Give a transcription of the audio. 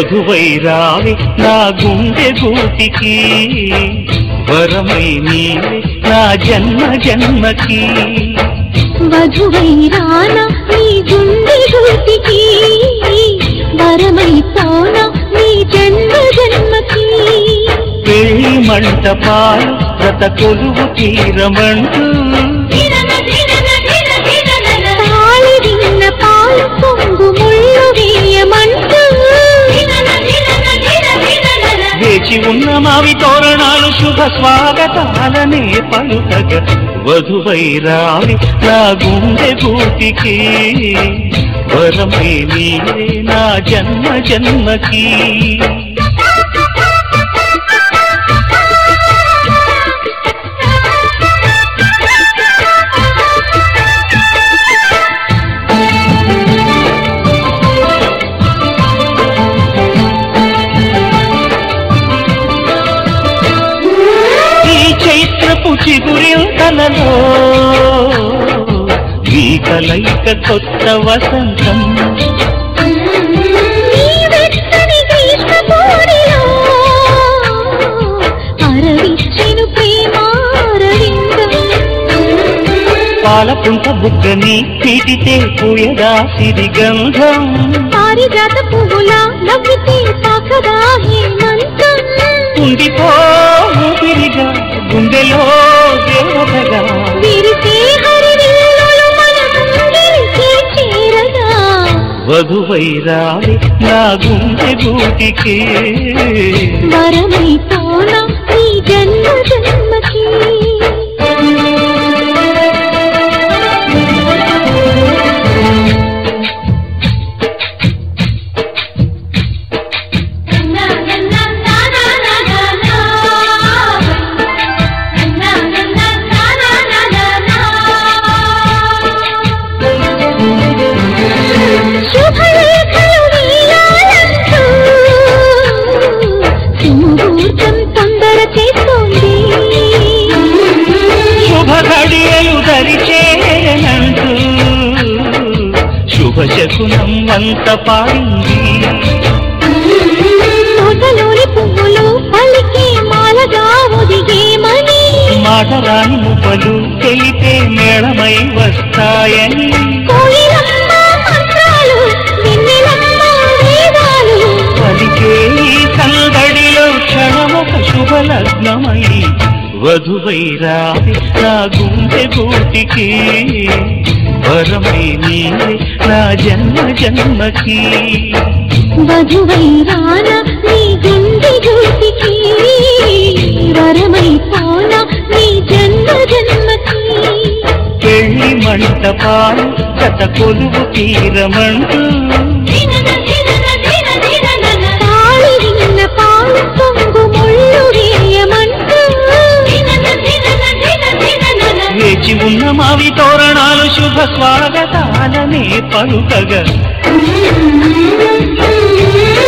వధువై రావి నా గుండె గూటికి వరమై నీవే నా జన్మ జన్మకి వధువై రానా నీ గుండె గుర్తికి వరమై పోనా నీ జన్మ జన్మకి పెళ్లి మంటపాలు గత కొలువు తీరమంటూ తాళి విన్న పాలు పొంగు ముళ్ళు వేయమంటూ వేచి ఉన్న మావి తోరణాలు శుభ స్వాగతాలనే పలుకగ వధువై రావి నా గుండె గూటికి వరమై నీవే నా జన్మ జన్మకి ఈ చైత్రపు చిగురింతలలో ఈ కలయిక కొత్త వసంతం నీ వెచ్చని గ్రీష్మపూరిలో అరవిచ్చెను ప్రేమారవిందం పాలపుంట బుగ్గని పీటితే పూయదా సిరి గంధం పారిజాత పువ్వుల నవ్వితే పాకదా హేమంతం ఉండిపో ఊపిరిగా గుండెలో దేవతగా విరిసే హరివిల్లులు మన ముంగిలికి చేరగా వధువై రావి నా గుండె గూటికి వరమై పోనా నీ జన్మ జన్మకి శుభలేఖలు వేయాలంటూ సుముహూర్తం తొందర చేస్తోంది శుభ ఘడియలు దరిచేనంటూ శుభ శకునం అంత పాడింది తోటలోని పువ్వులు పలికి మాలగా ఒదిగేమని మాటరాని మువ్వలు తెలిపే మేళమై వస్తాయని కోయిలమ్మ మంత్రాలు వెన్నెలమ్మ వేదాలు పలికే ఈ సందడిలో క్షణమొక శుభలగ్నమై వధువై రావి నా గుండె గూటికి వరమై నీవే నా జన్మ జన్మకి వధువై రానా నీ గుండె గూటికి వరమై పోనా నీ జన్మ జన్మకి పెళ్లి మంటపాలు గత కొలువు తీరమంటూ తాళి విన్న పాలు పొంగు ముళ్ళు వేయమంటూ వేచి ఉన్న మావి తోరణాలు శుభ స్వాగతాలనే పలుకగా Mm-hmm.